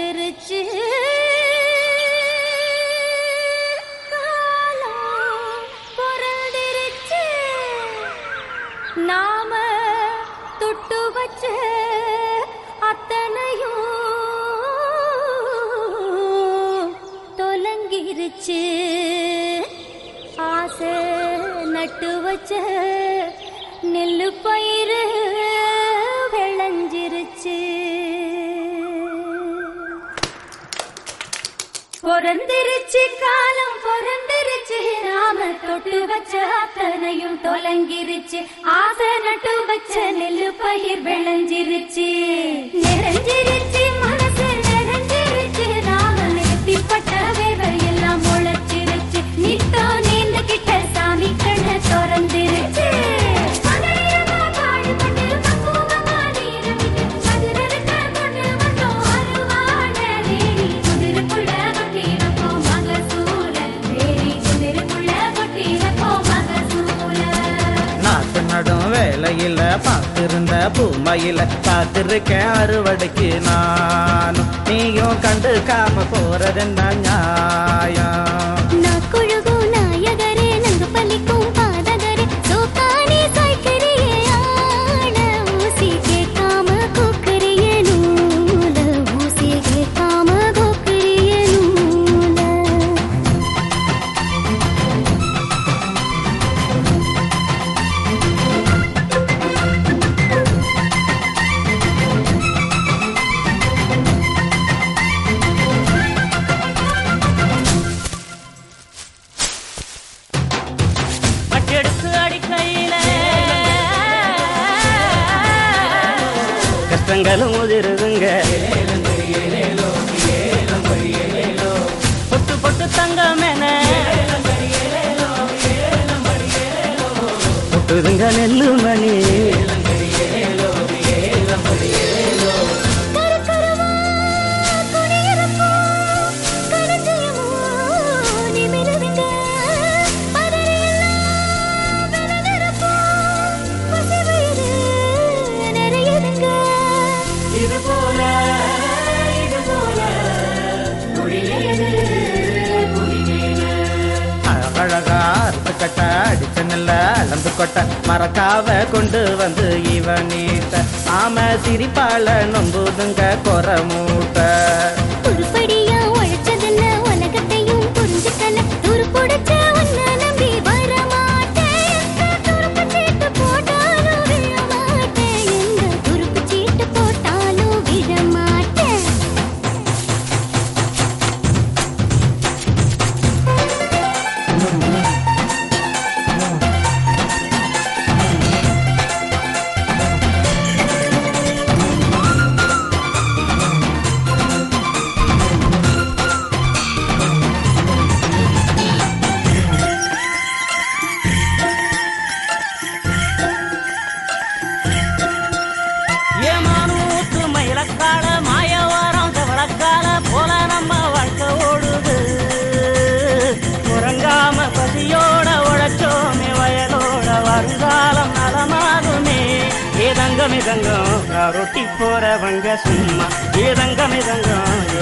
பிறந்திருச்சு காலம் பிறந்திருச்சு நாம தொட்டு வச்ச அத்தனையும் தொலங்கிருச்சு ஆசை நட்டு வச்ச நெல்லு பயிறு விளைஞ்சிருச்சு பொறந்திருச்சு காலம் பொறந்திருச்சு நாம தொட்டு வச்ச அத்தனையும் தொலங்கிருச்சு ஆசை நட்டு வச்ச நெல்லு பயிர் விளைஞ்சிருச்சு நிறைஞ்சிருச்சு மனசு நிறைஞ்சிருச்சு நாம நெத்திப்பட்ட வேர்வை எல்லாம் முளைச்சிருச்சு நித்தோ நீந்த கிட்ட சாமி கண்ண திறந்திருச்சு மலையமா பாடுபட்டு பக்குவமா நீரமிட்டு மதுரருக்க கொண்டு வந்தோம் அருவான வேலி குதிரைக்குள்ள கொட்டி வைப்போம் மகசூல வேலி குதிரைக்குள்ள கொட்டி வைப்போம் மகசூல நாட்டு நடும் வேலையில பார்த்திருந்த பூமையில காத்திருக்கேன் அறுவடைக்கு நானும் நீயும் கண்டுக்காம போறதென்ன நியாயம் நாக்குழுகும் நாயகரே நங்கு பலிக்கும் பாதகரே சோக்கானே சாய்க்கரியே ஆட ஊசி கேட்காம கூக்கரியே நூல ஊசி கேட்காம கூக்கரியே நூல பட்டெடுத்து அடிக்கையில கஷ்டங்களும் உதிருதுங்க பொட்டு பொட்டு தங்கமென புட்டுதுங்க நெல்லு மணி கருக்கருவா குடியிருப்போ கருஞ்சயமோ நிமிருதுங்க பதறியெல்லாம் விலகிருப்போ பசி வயிறு நிறையுதுங்க இது போல இது போல அழகா அறுத்து கட்ட அடிச்ச நெல்ல அளந்து கொட்ட மறக்காவ கொண்டு வந்து இவனீட்ட ஆம சிரிப்பால நொம்புதுங்க கொர மூட்டை உருப்படியா உழைச்சதுன்னு உலகத்தையும் புரிஞ்சுக்கல துருப்புடிச்ச உன்னை நம்பி வர மாட்டேன் எந்த துருப்பு சீட்டு போட்டாலும் விழ மாட்டேன் எந்த துருப்பு சீட்டு போட்டாலும் விழ மாட்டேன் ஏமானூத்து மயிலக்கால மாயவாரம் கவளக்கால போல நம்ம வாழ்க்கை ஓடுது உறங்காம பசியோட உழைச்சோமே வயலோட வருங்காலம் நலமாகுமே ஏதங்கம் இதங்கம் ரொட்டி போறவங்க சும்மா ஏதங்கம் இதங்கம்